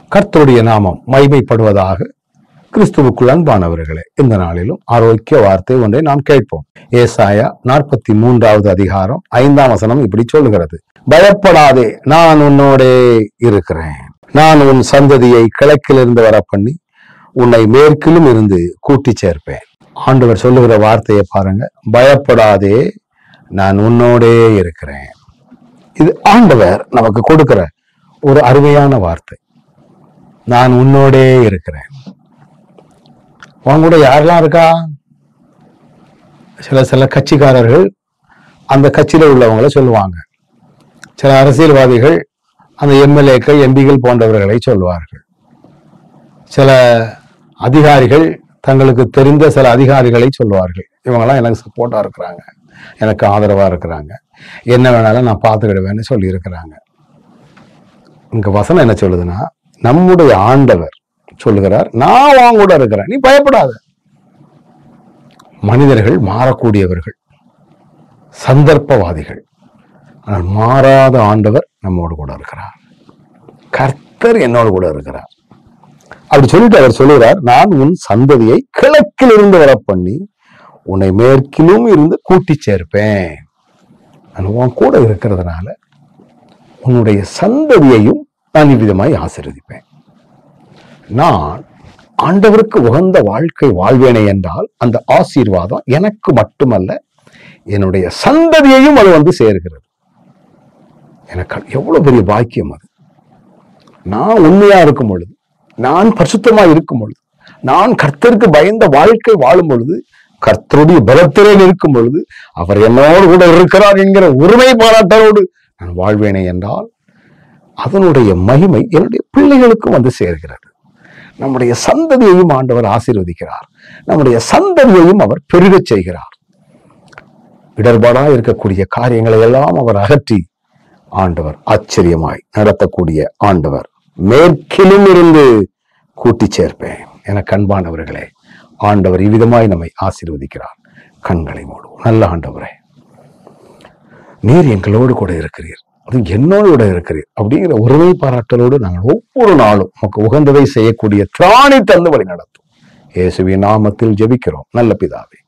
கர்த்தருடைய நாமம் மைமைப்படுவதாக கிறிஸ்துவுக்குள் அன்பானவர்களே இந்த நாளிலும் ஆரோக்கிய வார்த்தை ஒன்றை நாம் கேட்போம் ஏசாயா நாற்பத்தி மூன்றாவது அதிகாரம் ஐந்தாம் வசனம் இப்படி சொல்லுகிறது பயப்படாதே நான் உன்னோடே இருக்கிறேன் நான் உன் சந்ததியை கிழக்கிலிருந்து வர பண்ணி உன்னை மேற்கிலும் இருந்து கூட்டி சேர்ப்பேன் ஆண்டவர் சொல்லுகிற வார்த்தையை பாருங்க பயப்படாதே நான் உன்னோடே இருக்கிறேன் இது ஆண்டவர் நமக்கு கொடுக்கிற ஒரு அருமையான வார்த்தை நான் உன்னோடே இருக்கிறேன் உன் கூட யாரெல்லாம் இருக்கா சில சில கட்சிக்காரர்கள் அந்த கட்சியில உள்ளவங்களை சொல்லுவாங்க சில அரசியல்வாதிகள் அந்த எம்எல்ஏக்கள் எம்பிகள் போன்றவர்களை சொல்லுவார்கள் சில அதிகாரிகள் தங்களுக்கு தெரிந்த சில அதிகாரிகளை சொல்லுவார்கள் இவங்கெல்லாம் எனக்கு சப்போர்ட்டா இருக்கிறாங்க எனக்கு ஆதரவா இருக்கிறாங்க என்ன வேணாலும் நான் பார்த்துக்கிடுவேன்னு சொல்லி இருக்கிறாங்க இங்க வசனம் என்ன சொல்லுதுன்னா நம்முடைய ஆண்டவர் சொல்லுகிறார் நான் உன் கூட இருக்கிறேன் நீ பயப்படாத மனிதர்கள் மாறக்கூடியவர்கள் சந்தர்ப்பவாதிகள் ஆனால் மாறாத ஆண்டவர் நம்மோடு கூட இருக்கிறார் கர்த்தர் என்னோடு கூட இருக்கிறார் அப்படி சொல்லிட்டு அவர் சொல்லுகிறார் நான் உன் சந்ததியை கிழக்கில் இருந்து வர பண்ணி உன்னை மேற்கிலும் இருந்து கூட்டி சேர்ப்பேன் நான் உன் கூட இருக்கிறதுனால உன்னுடைய சந்ததியையும் நான் இவ்விதமாய் ஆசீர்வதிப்பேன் நான் ஆண்டவருக்கு உகந்த வாழ்க்கை வாழ்வேனே என்றால் அந்த ஆசீர்வாதம் எனக்கு மட்டுமல்ல என்னுடைய சந்ததியையும் அது வந்து சேர்கிறது எனக்கு எவ்வளவு பெரிய பாக்கியம் அது நான் உண்மையா இருக்கும் பொழுது நான் பரிசுத்தமா இருக்கும் பொழுது நான் கர்த்தருக்கு பயந்த வாழ்க்கை வாழும் பொழுது கர்த்தருடைய பலத்திலே இருக்கும் பொழுது அவர் என்னோடு கூட இருக்கிறார் என்கிற உரிமை பாராட்டரோடு நான் வாழ்வேனே என்றால் அதனுடைய மகிமை என்னுடைய பிள்ளைகளுக்கும் வந்து சேர்கிறது நம்முடைய சந்ததியையும் ஆண்டவர் ஆசீர்வதிக்கிறார் நம்முடைய சந்ததியையும் அவர் பெருகச் செய்கிறார் இடர்பாடா இருக்கக்கூடிய காரியங்களை எல்லாம் அவர் அகற்றி ஆண்டவர் ஆச்சரியமாய் நடத்தக்கூடிய ஆண்டவர் மேற்கிலும் இருந்து கூட்டி சேர்ப்பேன் என கண்பானவர்களே ஆண்டவர் இவ்விதமாய் நம்மை ஆசீர்வதிக்கிறார் கண்களை மூடுவோம் நல்ல ஆண்டவரே நீர் எங்களோடு கூட இருக்கிறீர் அது என்னோடு கூட இருக்கிறீர் அப்படிங்கிற ஒருமை பாராட்டலோடு நாங்கள் ஒவ்வொரு நாளும் உமக்கு உகந்ததை செய்யக்கூடிய திராணி தந்து வழி நடத்தும் இயேசுவின் நாமத்தில் ஜெபிக்கிறோம் நல்ல பிதாவே